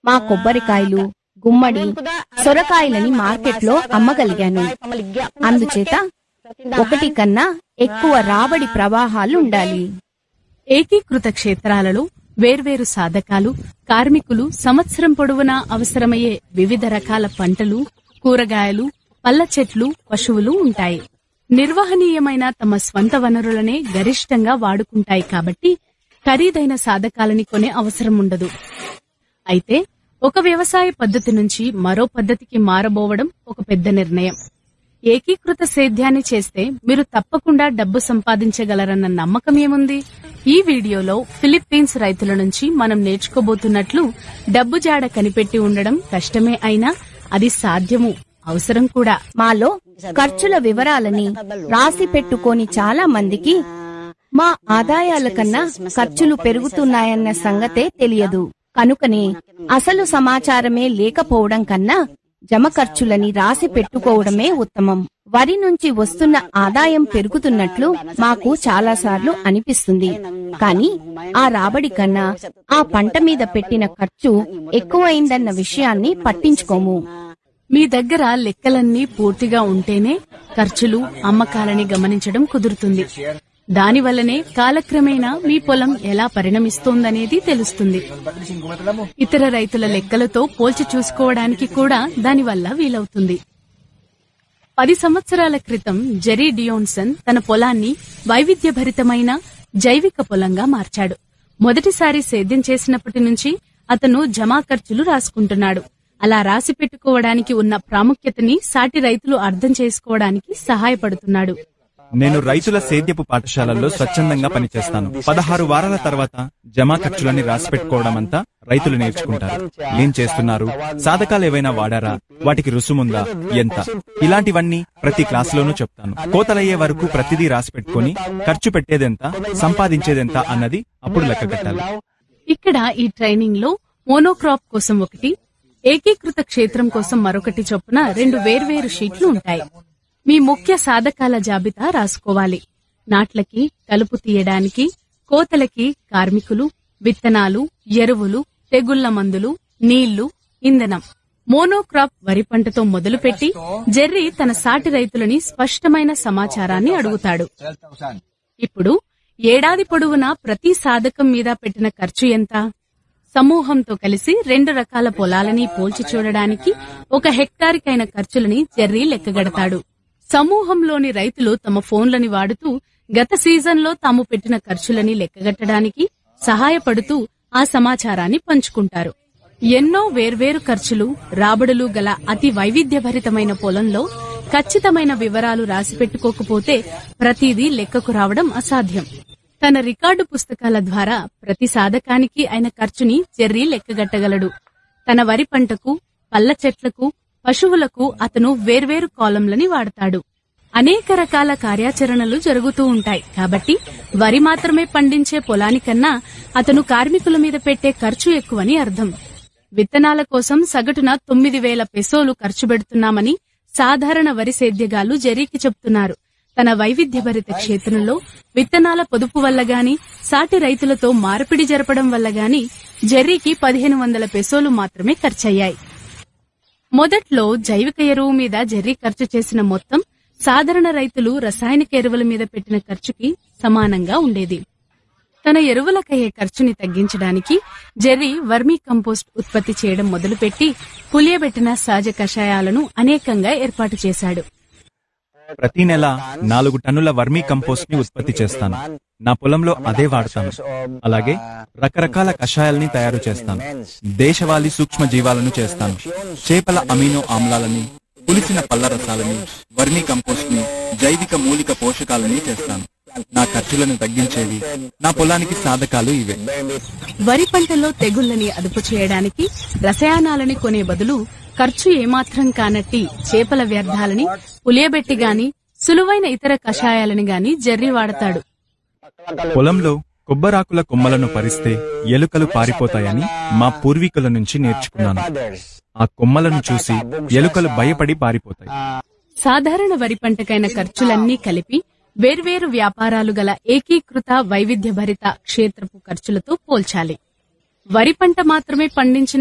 మా కొబ్బరికాయలు గుమ్మడి సొరకాయలని మార్కెట్లో అమ్మగలిగాను అందుచేత ఒకటి కన్నా ఎక్కువ రాబడి ప్రవాహాలు ఉండాలి ఏకీకృత క్షేత్రాలలో వేర్వేరు సాధకాలు కార్మికులు సంవత్సరం పొడవునా అవసరమయ్యే వివిధ రకాల పంటలు కూరగాయలు పళ్ళ చెట్లు పశువులు ఉంటాయి నిర్వహణీయమైన తమ స్వంత వనరులనే గరిష్టంగా వాడుకుంటాయి కాబట్టి ఖరీదైన సాధకాలని కొనే అవసరం ఉండదు అయితే ఒక వ్యవసాయ పద్ధతి నుంచి మరో పద్ధతికి మారబోవడం ఒక పెద్ద నిర్ణయం ఏకీకృత సేద్యాన్ని చేస్తే మీరు తప్పకుండా డబ్బు సంపాదించగలరన్న నమ్మకం ఏముంది ఈ వీడియోలో ఫిలిప్పీన్స్ రైతుల నుంచి మనం నేర్చుకోబోతున్నట్లు డబ్బు జాడ కనిపెట్టి ఉండడం కష్టమే అయినా అది సాధ్యము అవసరం కూడా మాలో ఖర్చుల వివరాలని రాసి పెట్టుకోని చాలా మందికి మా ఆదాయాల కన్నా ఖర్చులు పెరుగుతున్నాయన్న సంగతే తెలియదు కనుకనే అసలు సమాచారమే లేకపోవడం కన్నా జమ ఖర్చులని రాసి పెట్టుకోవడమే ఉత్తమం వరి నుంచి వస్తున్న ఆదాయం పెరుగుతున్నట్లు మాకు చాలాసార్లు అనిపిస్తుంది కానీ ఆ రాబడి కన్నా ఆ పంట మీద పెట్టిన ఖర్చు ఎక్కువైందన్న విషయాన్ని పట్టించుకోము మీ దగ్గర లెక్కలన్నీ పూర్తిగా ఉంటేనే ఖర్చులు అమ్మకాలని గమనించడం కుదురుతుంది దానివల్లనే కాలక్రమేణా మీ పొలం ఎలా పరిణమిస్తోందనేది తెలుస్తుంది ఇతర రైతుల లెక్కలతో పోల్చి చూసుకోవడానికి కూడా దానివల్ల వీలవుతుంది పది సంవత్సరాల క్రితం జెరీ డియోన్సన్ తన పొలాన్ని వైవిధ్యభరితమైన జైవిక పొలంగా మార్చాడు మొదటిసారి సేద్యం చేసినప్పటి నుంచి అతను జమా ఖర్చులు రాసుకుంటున్నాడు అలా రాసి పెట్టుకోవడానికి ఉన్న ప్రాముఖ్యతని సాటి రైతులు అర్థం చేసుకోవడానికి సహాయపడుతున్నాడు నేను రైతుల సేద్యపు పాఠశాలల్లో స్వచ్ఛందంగా పనిచేస్తాను పదహారు వారాల తర్వాత జమా ఖర్చులని రాసి పెట్టుకోవడమంతా రైతులు నేర్చుకుంటారు ఏం చేస్తున్నారు సాధకాలు ఏవైనా వాడారా వాటికి రుసుముందా ఎంత ఇలాంటివన్నీ ప్రతి క్లాసులోనూ చెప్తాను కోతలయ్యే వరకు ప్రతిదీ రాసి పెట్టుకుని ఖర్చు పెట్టేదెంత సంపాదించేదెంత అన్నది అప్పుడు లెక్క కట్టాలి ఇక్కడ ఈ ట్రైనింగ్ లో మోనోక్రాప్ కోసం ఒకటి ఏకీకృత క్షేత్రం కోసం మరొకటి చొప్పున రెండు వేర్వేరు షీట్లు ఉంటాయి మీ ముఖ్య సాధకాల జాబితా రాసుకోవాలి నాట్లకి కలుపు తీయడానికి కోతలకి కార్మికులు విత్తనాలు ఎరువులు తెగుళ్ల మందులు నీళ్లు ఇంధనం మోనోక్రాప్ వరి పంటతో మొదలుపెట్టి జెర్రీ తన సాటి రైతులని స్పష్టమైన సమాచారాన్ని అడుగుతాడు ఇప్పుడు ఏడాది పొడవునా ప్రతి సాధకం మీద పెట్టిన ఖర్చు ఎంత సమూహంతో కలిసి రెండు రకాల పొలాలని పోల్చి చూడడానికి ఒక హెక్టారికైన ఖర్చులని జెర్రీ లెక్కగడతాడు సమూహంలోని రైతులు తమ ఫోన్లని వాడుతూ గత సీజన్లో తాము పెట్టిన ఖర్చులని లెక్కగట్టడానికి సహాయపడుతూ ఆ సమాచారాన్ని పంచుకుంటారు ఎన్నో వేర్వేరు ఖర్చులు రాబడులు గల అతి వైవిధ్యభరితమైన పొలంలో ఖచ్చితమైన వివరాలు రాసి పెట్టుకోకపోతే ప్రతిదీ లెక్కకు రావడం అసాధ్యం తన రికార్డు పుస్తకాల ద్వారా ప్రతి సాధకానికి అయిన ఖర్చుని జెర్రీ లెక్కగట్టగలడు తన వరి పంటకు పళ్ళ చెట్లకు పశువులకు అతను వేర్వేరు కాలంలని వాడతాడు అనేక రకాల కార్యాచరణలు జరుగుతూ ఉంటాయి కాబట్టి వరి మాత్రమే పండించే పొలానికన్నా అతను కార్మికుల మీద పెట్టే ఖర్చు ఎక్కువని అర్థం విత్తనాల కోసం సగటున తొమ్మిది వేల పెసోలు ఖర్చు పెడుతున్నామని సాధారణ వరి సేద్యగాళ్లు జెర్రీకి చెప్తున్నారు తన వైవిధ్యభరిత క్షేత్రంలో విత్తనాల పొదుపు వల్ల గాని సాటి రైతులతో మార్పిడి జరపడం వల్ల గాని జెర్రీకి పదిహేను వందల పెసోలు మాత్రమే ఖర్చయ్యాయి మొదట్లో జైవిక ఎరువు మీద జెర్రీ ఖర్చు చేసిన మొత్తం సాధారణ రైతులు రసాయనిక ఎరువుల మీద పెట్టిన ఖర్చుకి సమానంగా ఉండేది తన ఎరువులకయ్యే ఖర్చుని తగ్గించడానికి జెర్రీ వర్మీ కంపోస్ట్ ఉత్పత్తి చేయడం మొదలుపెట్టి పులియబెట్టిన సహజ కషాయాలను అనేకంగా ఏర్పాటు చేశాడు ప్రతి నెల నాలుగు టన్నుల వర్మీ కంపోస్ట్ ని ఉత్పత్తి చేస్తాను నా పొలంలో అదే వాడతాను అలాగే రకరకాల కషాయాల్ని తయారు చేస్తాను దేశవాళీ సూక్ష్మ జీవాలను చేస్తాను చేపల అమీనో ఆమ్లాలని పులిసిన పళ్ళ రసాలని వర్మీ కంపోస్ట్ ని జైవిక మూలిక పోషకాలని చేస్తాను నా ఖర్చులను తగ్గించేవి నా పొలానికి సాధకాలు ఇవే వరి పంటలో తెగుళ్లని అదుపు చేయడానికి రసాయనాలని కొనే బదులు ఖర్చు ఏమాత్రం కానట్టి చేపల వ్యర్థాలని పులియబెట్టి గాని సులువైన ఇతర కషాయాలని గాని జెర్రీ వాడతాడు పొలంలో కొబ్బరాకుల కొమ్మలను పరిస్తే ఎలుకలు పారిపోతాయని మా పూర్వీకుల నుంచి నేర్చుకున్నాను ఆ కొమ్మలను చూసి ఎలుకలు భయపడి పారిపోతాయి సాధారణ వరి పంటకైన ఖర్చులన్నీ కలిపి వేర్వేరు వ్యాపారాలు గల ఏకీకృత వైవిధ్యభరిత క్షేత్రపు ఖర్చులతో పోల్చాలి వరి పంట మాత్రమే పండించిన